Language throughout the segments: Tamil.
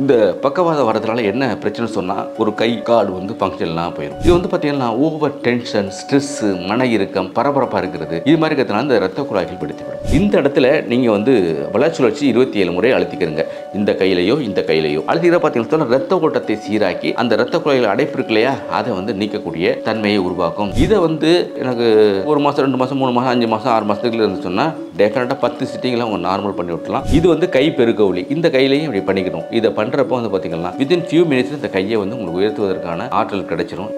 இந்த பக்கவாதம் வரதுனால என்ன பிரச்சனை சொன்னால் ஒரு கை கால் வந்து ஃபங்க்ஷன்லாம் போயிடும் இது வந்து பார்த்தீங்கன்னா ஓவர் டென்ஷன் ஸ்ட்ரெஸ்ஸு மன இறுக்கம் பரபரப்பாக இருக்கிறது இது மாதிரி இருக்கிறதுனால இந்த ரத்த குழாய்கள் பிடித்துவிடும் இந்த இடத்துல நீங்கள் வந்து வளர்ச்சுழற்சி இருபத்தி ஏழு முறை அழுத்திக்கிறங்க இந்த கையிலையோ இந்த கையிலையோ அழுத்திக்கிற பார்த்தீங்கன்னா சொன்னா ரத்த ஓட்டத்தை சீராக்கி அந்த ரத்த குழாயில் அடைப்பு இருக்கு இல்லையா அதை வந்து நீக்கக்கூடிய தன்மையை உருவாக்கும் இதை வந்து எனக்கு ஒரு மாதம் ரெண்டு மாதம் மூணு மாதம் அஞ்சு மாதம் ஆறு மாதத்துக்குள்ள இருந்து சொன்னால் டெஃபினட்டாக பத்து சிட்டிங்கில் அவங்க நார்மல் பண்ணி விட்டுலாம் இது வந்து கை பெருக்க ஒலி இந்த கையிலையும் இப்படி பண்ணிக்கணும் இதை பண்ணுறப்போ வந்து பார்த்தீங்கன்னா வித்தின் ஃபியூ மினிட்ஸ் இந்த கையை வந்து உங்களுக்கு உயர்த்துவதற்கான ஆற்றல் கிடைச்சிரும்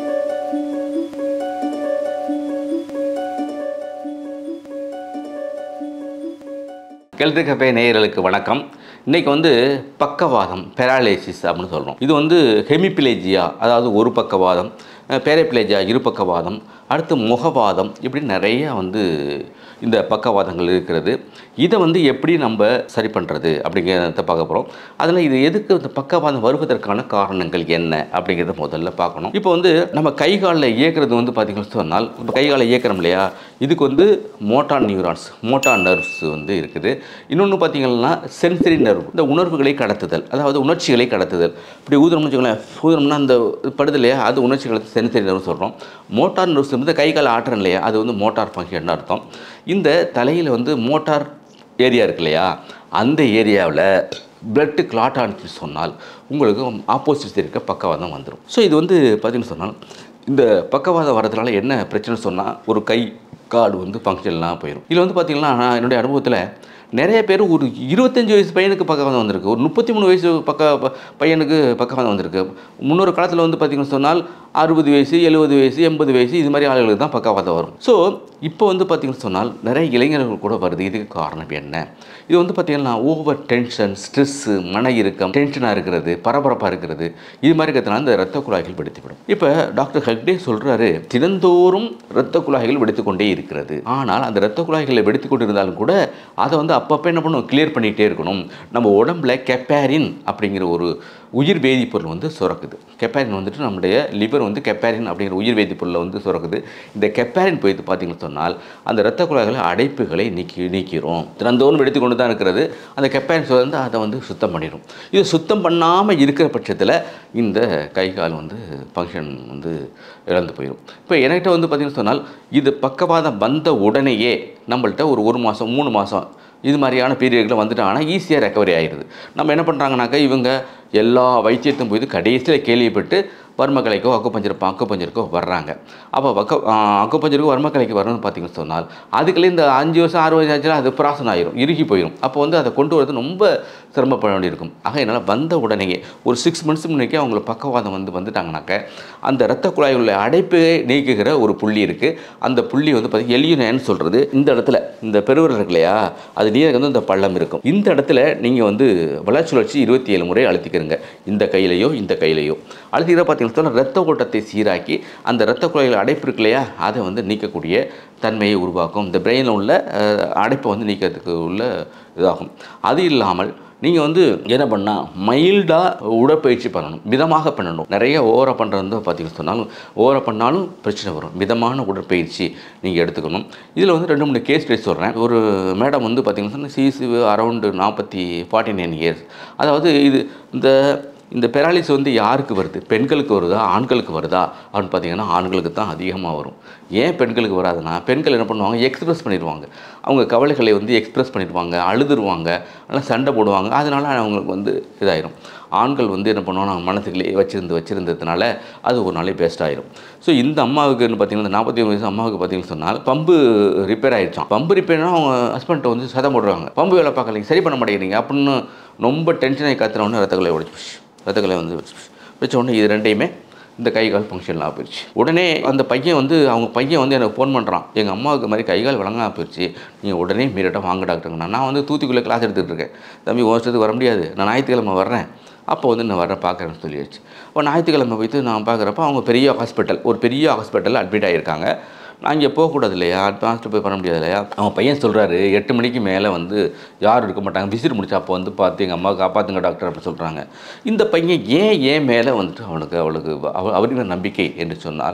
கெல்ட்ரி கஃபே நேயர்களுக்கு வணக்கம் இன்றைக்கி வந்து பக்கவாதம் பெராலிசிஸ் அப்படின்னு சொல்கிறோம் இது வந்து ஹெமிபிளேஜியா அதாவது ஒரு பக்கவாதம் பேரப்பிளேஜியா இரு பக்கவாதம் அடுத்து முகவாதம் இப்படி நிறைய வந்து இந்த பக்கவாதங்கள் இருக்கிறது இதை வந்து எப்படி நம்ம சரி பண்ணுறது அப்படிங்கிறத பார்க்க போகிறோம் அதில் இது எதுக்கு இந்த பக்கவாதம் வருவதற்கான காரணங்கள் என்ன அப்படிங்கிறத முதல்ல பார்க்கணும் இப்போ வந்து நம்ம கை காலில் இயக்கிறது வந்து பார்த்திங்கன்னு சொன்னால் இப்போ கை காலை இயக்கிறோம் இல்லையா இதுக்கு வந்து மோட்டார் நியூரான்ஸ் மோட்டார் நர்வ்ஸ் வந்து இருக்குது இன்னொன்று பார்த்தீங்கன்னா சென்சரி நர்வ் இந்த உணர்வுகளை கடத்துதல் அதாவது உணர்ச்சிகளை கடத்துதல் இப்படி ஊதுறோம்னு வச்சுக்கோங்களேன் ஊதுறோம்னா அந்த படுது இல்லையா அது உணர்ச்சிகளை சென்சரி நர்வ் சொல்கிறோம் மோட்டார் நர்வ்ஸ் வந்து கை கால் ஆட்டுறோம் இல்லையா அது வந்து மோட்டார் ஃபங்க்ஷன் அர்த்தம் இந்த தலையில் வந்து மோட்டார் ஏரியா இருக்கு இல்லையா அந்த ஏரியாவில் பிளட்டு கிளாட் ஆனிச்சு சொன்னால் உங்களுக்கு ஆப்போசிட் இருக்க பக்கவாதம் வந்துடும் ஸோ இது வந்து பார்த்தீங்கன்னு சொன்னால் இந்த பக்கவாதம் வரதுனால என்ன பிரச்சனை சொன்னால் ஒரு கை கால் வந்து ஃபங்க்ஷன்லாம் போயிடும் இதில் வந்து பார்த்திங்கன்னா நான் என்னுடைய அனுபவத்தில் நிறைய பேர் ஒரு இருபத்தஞ்சி வயசு பையனுக்கு பக்கவாதம் வந்திருக்கு ஒரு முப்பத்தி மூணு வயசு பக்க ப- பையனுக்கு பக்கவாதம் வந்திருக்கு முன்னொரு காலத்தில் வந்து பார்த்திங்கன்னு சொன்னால் அறுபது வயசு எழுபது வயசு எண்பது வயசு இது மாதிரி ஆளுகளுக்கு தான் பக்கவாதம் வரும் ஸோ இப்போ வந்து பார்த்திங்கன்னு சொன்னால் நிறைய இளைஞர்கள் கூட வருது இதுக்கு காரணம் என்ன இது வந்து பார்த்திங்கன்னா ஓவர் டென்ஷன் ஸ்ட்ரெஸ்ஸு மன இறுக்கம் டென்ஷனாக இருக்கிறது பரபரப்பாக இருக்கிறது இது மாதிரி இருக்கிறதுனால இந்த ரத்த குழாய்கள் வெடித்துவிடும் இப்போ டாக்டர் ஹெக்டே சொல்கிறாரு தினந்தோறும் ரத்த குழாய்கள் வெடித்து கொண்டே இருக்கிறது ஆனால் அந்த ரத்த குழாய்களை வெடித்து கொண்டு இருந்தாலும் கூட அதை வந்து அப்பப்போ என்ன பண்ணும் கிளியர் பண்ணிகிட்டே இருக்கணும் நம்ம உடம்புல கெப்பாரின் அப்படிங்கிற ஒரு உயிர் வேதிப்பொருள் வந்து சுரக்குது கெப்பாரின் வந்துட்டு நம்முடைய லிவர் வந்து கெப்பாரின் அப்படிங்கிற உயிர் வேதிப்பொருளை வந்து சுரக்குது இந்த கெப்பாரின் போயிட்டு பார்த்தீங்கன்னு சொன்னால் அந்த இரத்த குழாய்களை அடைப்புகளை நீக்கி நீக்கிறோம் திறந்தோறும் வெடித்து கொண்டு தான் இருக்கிறது அந்த கெப்பாரின் சுரந்து அதை வந்து சுத்தம் பண்ணிடும் இது சுத்தம் பண்ணாமல் இருக்கிற பட்சத்தில் இந்த கை கால் வந்து ஃபங்க்ஷன் வந்து இழந்து போயிடும் இப்போ என்கிட்ட வந்து பார்த்தீங்கன்னு சொன்னால் இது பக்கவாதம் வந்த உடனேயே நம்மள்ட்ட ஒரு ஒரு மாதம் மூணு மாதம் இது மாதிரியான பீரியடில் வந்துட்டாங்கன்னா ஈஸியாக ரெக்கவரி ஆயிடுது நம்ம என்ன பண்ணுறாங்கனாக்கா இவங்க எல்லா வைத்தியத்தையும் போய் கடைசியில் கேள்விப்பட்டு வர்மக்கலைக்கோ அக்குப்பஞ்சர் அக்குப்பஞ்சருக்கோ வர்றாங்க அப்போ வக்க அக்குப்பஞ்சருக்கோ வர்மக்கலைக்கு வரணும்னு பார்த்தீங்கன்னு சொன்னால் அதுக்குள்ளே இந்த அஞ்சு வருஷம் ஆறு வருஷம் ஆச்சுன்னா அது பிராசன் ஆயிரும் இறுகி போயிடும் அப்போ வந்து அதை கொண்டு வரது ரொம்ப சிரமப்பட வேண்டியிருக்கும் ஆக என்னால் வந்த உடனேயே ஒரு சிக்ஸ் மந்த்ஸ் முன்னாடியே அவங்களுக்கு பக்கவாதம் வந்து வந்துட்டாங்கனாக்க அந்த இரத்த குழாய் உள்ள அடைப்பை நீக்குகிற ஒரு புள்ளி இருக்குது அந்த புள்ளி வந்து பார்த்தீங்கன்னா எலியுனேன்னு சொல்கிறது இந்த இடத்துல இந்த பெருவிரல் இருக்கு இல்லையா அது நீருக்கு வந்து இந்த பள்ளம் இருக்கும் இந்த இடத்துல நீங்கள் வந்து வளர்ச்சுழற்சி இருபத்தி ஏழு முறை அழுத்திக்கிறங்க இந்த கையிலையோ இந்த கையிலையோ அழுத்திக்கிற பார்த்தீங்கன்னா சொன்னா ரத்த ஓட்டத்தை சீராக்கி அந்த இரத்த குழாயில் அடைப்பு இருக்கு இல்லையா அதை வந்து நீக்கக்கூடிய தன்மையை உருவாக்கும் இந்த பிரெயினில் உள்ள அஹ், அடைப்பை வந்து நீக்கிறதுக்கு உள்ள இதாகும் அது இல்லாமல் நீங்கள் வந்து என்ன பண்ணால் மைல்டாக உடற்பயிற்சி பண்ணணும் மிதமாக பண்ணணும் நிறைய ஓவராக பண்ணுறது வந்து பார்த்தீங்கன்னு சொன்னாலும் ஓவராக பண்ணாலும் பிரச்சனை வரும் மிதமான உடற்பயிற்சி நீங்கள் எடுத்துக்கணும் இதில் வந்து ரெண்டு மூணு கேஸ் ஸ்டடி சொல்கிறேன் ஒரு மேடம் வந்து பார்த்தீங்கன்னா சொன்னா சிசி அரௌண்டு நாற்பத்தி ஃபார்ட்டி நைன் இயர்ஸ் அதாவது இது இந்த இந்த பெராலிஸ் வந்து யாருக்கு வருது பெண்களுக்கு வருதா ஆண்களுக்கு வருதா அப்படின்னு பார்த்தீங்கன்னா ஆண்களுக்கு தான் அதிகமாக வரும் ஏன் பெண்களுக்கு வராதுன்னா பெண்கள் என்ன பண்ணுவாங்க எக்ஸ்பிரஸ் பண்ணிடுவாங்க அவங்க கவலைகளை வந்து எக்ஸ்பிரஸ் பண்ணிடுவாங்க அழுதுருவாங்க நல்லா சண்டை போடுவாங்க அதனால அவங்களுக்கு வந்து இதாயிரும் ஆண்கள் வந்து என்ன பண்ணுவாங்க அவங்க மனசுக்குள்ளேயே வச்சிருந்து வச்சிருந்ததுனால அது ஒரு நாளே பேஸ்ட் ஆயிரும் ஸோ இந்த அம்மாவுக்கு பார்த்தீங்கன்னா நாற்பத்தி வயசு அம்மாவுக்கு பார்த்தீங்கன்னு சொன்னால் பம்பு ரிப்பேர் ஆயிடுச்சான் பம்பு ரிப்பேர்னா அவங்க ஹஸ்பண்ட்டை வந்து சதம் போடுறாங்க பம்பு வேலை பார்க்கலைங்க சரி பண்ண மாட்டேங்கிறீங்க அப்படின்னு ரொம்ப டென்ஷனாகி கத்துறவொடனே ரத்தக்கலை உடச்சு ரத்தக்கலை வந்து வச்ச உடனே இது ரெண்டையுமே இந்த கை கால் ஃபங்க்ஷன்லாம் போயிடுச்சு உடனே அந்த பையன் வந்து அவங்க பையன் வந்து எனக்கு ஃபோன் பண்ணுறான் எங்கள் அம்மாவுக்கு மாதிரி கை கால் விளங்காம போயிடுச்சு நீங்கள் உடனே மீறட்டாக வாங்க டாக்டருங்கண்ணா நான் வந்து தூத்துக்குள்ளே கிளாஸ் எடுத்துகிட்டு இருக்கேன் தம்பி ஒரு வருஷத்துக்கு வர முடியாது நான் ஞாயிற்றுக்கிழமை வர்றேன் அப்போ வந்து நான் வரேன் பார்க்குறேன்னு சொல்லிடுச்சு அப்போ ஞாயிற்றுக்கிழமை போயிட்டு நான் பார்க்குறப்ப அவங்க பெரிய ஹாஸ்பிட்டல் ஒரு பெரிய ஹாஸ்பிட்டலில் அட்மிட் ஆகியிருக்காங்க நான் இங்கே போகக்கூடாது இல்லையா அட்வான்ஸ்ட்டு போய் பண்ண முடியாது இல்லையா அவன் பையன் சொல்கிறாரு எட்டு மணிக்கு மேலே வந்து யாரும் இருக்க மாட்டாங்க விசிட் முடிச்சா அப்போ வந்து பார்த்து எங்கள் அம்மா காப்பாற்றுங்க டாக்டர் அப்படி சொல்கிறாங்க இந்த பையன் ஏன் ஏன் மேலே வந்துட்டு அவனுக்கு அவளுக்கு அவ- அவரின் நம்பிக்கை என்று சொன்னால்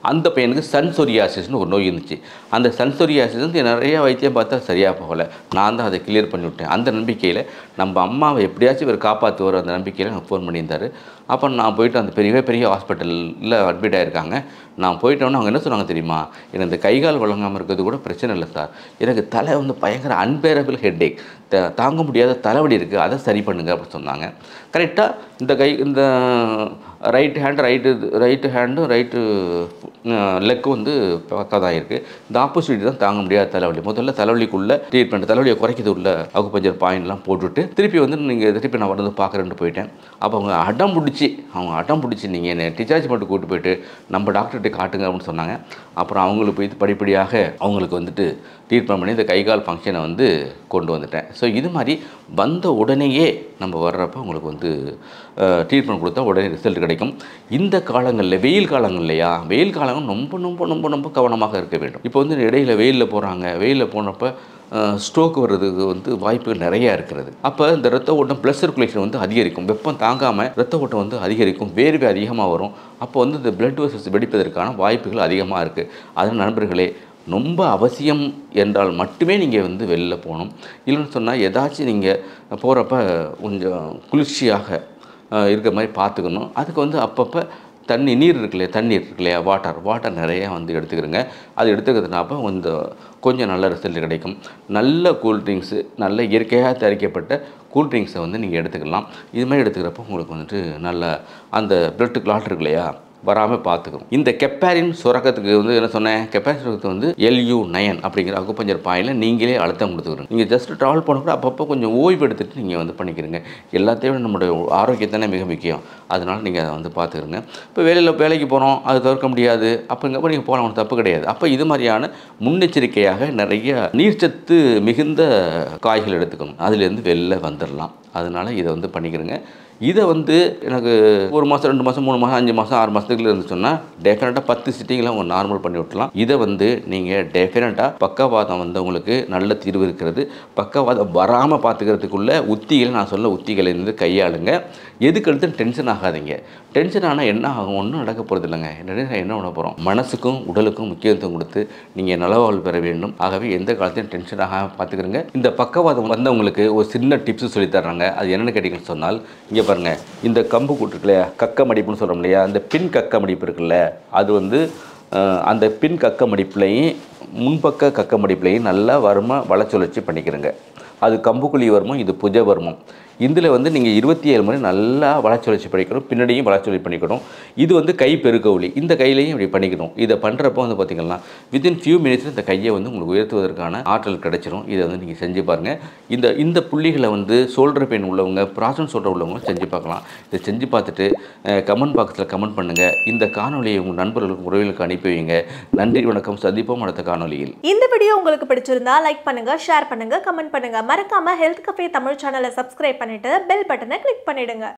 அந்த பையனுக்கு சன்சொரியாசிஸ்னு ஒரு நோய் இருந்துச்சு அந்த சன்சொரியாசிஸ் வந்து நிறைய வைத்தியம் பார்த்தா சரியாக போகலை நான் தான் அதை கிளியர் பண்ணி விட்டேன் அந்த நம்பிக்கையில் நம்ம அம்மாவை எப்படியாச்சும் இவர் காப்பாற்றுவார் அந்த நம்பிக்கையில் எனக்கு ஃபோன் பண்ணியிருந்தார் அப்போ நான் போயிட்டு அந்த பெரிய பெரிய ஹாஸ்பிட்டலில் அட்மிட் ஆகிருக்காங்க நான் போயிட்டோன்னே அவங்க என்ன சொன்னாங்க தெரியுமா எனக்கு இந்த கை கால் வழங்காமல் இருக்கிறது கூட பிரச்சனை இல்லை சார் எனக்கு தலை வந்து பயங்கர அன்பேரபிள் ஹெட்டேக் த தாங்க முடியாத தலைவலி இருக்குது அதை சரி பண்ணுங்க அப்படின்னு சொன்னாங்க கரெக்டாக இந்த கை இந்த ரைட் ஹேண்ட் ரைட்டு ரைட்டு ஹேண்டும் ரைட்டு லெக்கு வந்து பக்கம் தான் இருக்குது இந்த ஆப்போசிட் தான் தாங்க முடியாத தலைவலி முதல்ல தலைவலிக்குள்ள ட்ரீட்மெண்ட் தலைவலியை குறைக்கிறது உள்ள அகுப்பஞ்சர் பாயிண்ட்லாம் போட்டுட்டு திருப்பி வந்து நீங்கள் திருப்பி நான் வந்து பார்க்குறேன்ட்டு போயிட்டேன் அப்போ அவங்க அடம் பிடிச்சி அவங்க அடம் பிடிச்சி நீங்கள் என்னை டிச்சார்ஜ் மட்டும் கூப்பிட்டு போயிட்டு நம்ம டாக்டர்கிட்ட காட்டுங்க அப்படின்னு சொன்னாங்க அப்புறம் அவங்களுக்கு போய் படிப்படியாக அவங்களுக்கு வந்துட்டு ட்ரீட்மெண்ட் பண்ணி இந்த கை கால் ஃபங்க்ஷனை வந்து கொண்டு வந்துட்டேன் ஸோ இது மாதிரி வந்த உடனேயே நம்ம வர்றப்போ உங்களுக்கு வந்து ட்ரீட்மெண்ட் கொடுத்தா உடனே ரிசல்ட் கிடைக்கும் இந்த காலங்களில் வெயில் காலங்கள் இல்லையா வெயில் காலங்கள் ரொம்ப ரொம்ப ரொம்ப ரொம்ப கவனமாக இருக்க வேண்டும் இப்போ வந்து இடையில வெயிலில் போகிறாங்க வெயிலில் போனப்போ ஸ்ட்ரோக் வர்றதுக்கு வந்து வாய்ப்புகள் நிறையா இருக்கிறது அப்போ இந்த ரத்த ஓட்டம் ப்ளஸ் சர்க்குலேஷன் வந்து அதிகரிக்கும் வெப்பம் தாங்காமல் ரத்த ஓட்டம் வந்து அதிகரிக்கும் வேர்வை அதிகமாக வரும் அப்போ வந்து இந்த பிளட் வெசல்ஸ் வெடிப்பதற்கான வாய்ப்புகள் அதிகமாக இருக்குது அதனால் நண்பர்களே ரொம்ப அவசியம் என்றால் மட்டுமே நீங்கள் வந்து வெளில போகணும் இல்லைன்னு சொன்னால் ஏதாச்சும் நீங்கள் போகிறப்ப கொஞ்சம் குளிர்ச்சியாக அஹ், இருக்கிற மாதிரி பார்த்துக்கணும் அதுக்கு வந்து அப்பப்போ தண்ணி நீர் இருக்கு இல்லையா தண்ணீர் இருக்கு இல்லையா வாட்டர் வாட்டர் நிறைய வந்து எடுத்துக்கிறங்க அது எடுத்துக்கிறதுனாப்ப கொஞ்சம் கொஞ்சம் நல்ல ரிசல்ட் கிடைக்கும் நல்ல கூல்ட்ரிங்க்ஸு நல்ல இயற்கையாக தயாரிக்கப்பட்ட கூல்ட்ரிங்க்ஸை வந்து நீங்கள் எடுத்துக்கலாம் இது மாதிரி எடுத்துக்கிறப்போ உங்களுக்கு வந்துட்டு நல்ல அந்த பிளட் கிளாட் இருக்கு இல்லையா வராமல் பார்த்துக்கணும் இந்த கெப்பாரின் சுரக்கத்துக்கு வந்து என்ன சொன்னேன் கெப்பாரின் சுரக்கத்துக்கு வந்து எல்யூ நயன் அப்படிங்கிற அக்குப்பஞ்சர் பாயிண்டில் நீங்களே அழுத்தம் கொடுத்துக்கிறோம் நீங்கள் ஜஸ்ட் ட்ராவல் பண்ண கூட அப்பப்போ கொஞ்சம் ஓய்வு எடுத்துகிட்டு நீங்கள் வந்து பண்ணிக்கிறீங்க எல்லாத்தையும் விட நம்மளுடைய ஆரோக்கியத்தானே மிக முக்கியம் அதனால் நீங்கள் அதை வந்து பார்த்துக்கிறங்க இப்போ வேலையில் வேலைக்கு போகிறோம் அது தவிர்க்க முடியாது அப்படிங்கப்போ நீங்கள் போகலாம் ஒன்றும் தப்பு கிடையாது அப்போ இது மாதிரியான முன்னெச்சரிக்கையாக நிறைய நீர்ச்சத்து மிகுந்த காய்கள் எடுத்துக்கணும் அதுலேருந்து வெளில வந்துடலாம் அதனால் இதை வந்து பண்ணிக்கிறங்க இதை வந்து எனக்கு ஒரு மாதம் ரெண்டு மாதம் மூணு மாதம் அஞ்சு மாதம் ஆறு மாதத்துக்குள்ள இருந்து சொன்னால் டெஃபினட்டாக பத்து சிட்டிங்கில் உங்கள் நார்மல் பண்ணி விட்டுலாம் இதை வந்து நீங்கள் டெஃபினட்டாக பக்கவாதம் வந்து உங்களுக்கு நல்ல தீர்வு இருக்கிறது பக்கவாதம் வராமல் பார்த்துக்கிறதுக்குள்ள உத்திகளை நான் சொல்ல உத்திகளை இருந்து கையாளுங்க எதுக்கு எடுத்து டென்ஷன் ஆகாதீங்க டென்ஷன் ஆனால் என்ன ஆகும் ஒன்றும் நடக்க போகிறது இல்லைங்க என்ன என்ன பண்ண போகிறோம் மனசுக்கும் உடலுக்கும் முக்கியத்துவம் கொடுத்து நீங்கள் நலவாழ்வு பெற வேண்டும் ஆகவே எந்த காலத்தையும் டென்ஷன் ஆகாமல் பார்த்துக்கிறங்க இந்த பக்கவாதம் வந்தவங்களுக்கு ஒரு சின்ன டிப்ஸ் சொல்லி தர்றாங்க அது என்னென்னு கேட்டிங்கன்னு சொன்னால் இங்கே பாருங்க இந்த கம்பு கூட்டு இருக்கு இல்லையா கக்க மடிப்புன்னு சொல்கிறோம் இல்லையா அந்த பின் கக்க மடிப்பு இருக்குல்ல அது வந்து அஹ், அந்த பின் கக்க மடிப்புலையும் முன்பக்க கக்க மடிப்புலையும் நல்லா வருமா வளச்சுழற்சி பண்ணிக்கிறங்க அது கம்புக்குழி வருமம் இது புஜ வருமம் இதில் வந்து நீங்கள் இருபத்தி ஏழு முறை நல்லா வளச்சுழற்சி பண்ணிக்கணும் பின்னாடியும் வளச்சுழற்சி பண்ணிக்கணும் இது வந்து கை பெருக்கவுளி இந்த கையிலையும் இப்படி பண்ணிக்கணும் இதை பண்ணுறப்போ வந்து பார்த்திங்கன்னா வித்தின் ஃபியூ மினிட்ஸில் இந்த கையை வந்து உங்களுக்கு உயர்த்துவதற்கான ஆற்றல் கிடைச்சிரும் இதை வந்து நீங்கள் செஞ்சு பாருங்கள் இந்த இந்த புள்ளிகளை வந்து ஷோல்டர் பெயின் உள்ளவங்க ப்ராசன் ஷோல்டர் உள்ளவங்க செஞ்சு பார்க்கலாம் இதை செஞ்சு பார்த்துட்டு கமெண்ட் பாக்ஸில் கமெண்ட் பண்ணுங்கள் இந்த காணொலியை உங்கள் நண்பர்களுக்கு உறவுகளுக்கு அனுப்பி வைங்க நன்றி வணக்கம் சந்திப்போம் அடுத்த காணொலியில் இந்த வீடியோ உங்களுக்கு பிடிச்சிருந்தா லைக் பண்ணுங்க ஷேர் பண்ணுங்க கமெண்ட் பண்ணுங்க மறக்காம ஹெல்த் கஃபே தமிழ் சேனலை சப்ஸ்கிரைப் பண்ணிட்டு பெல் பட்டனை கிளிக் பண்ணிடுங்க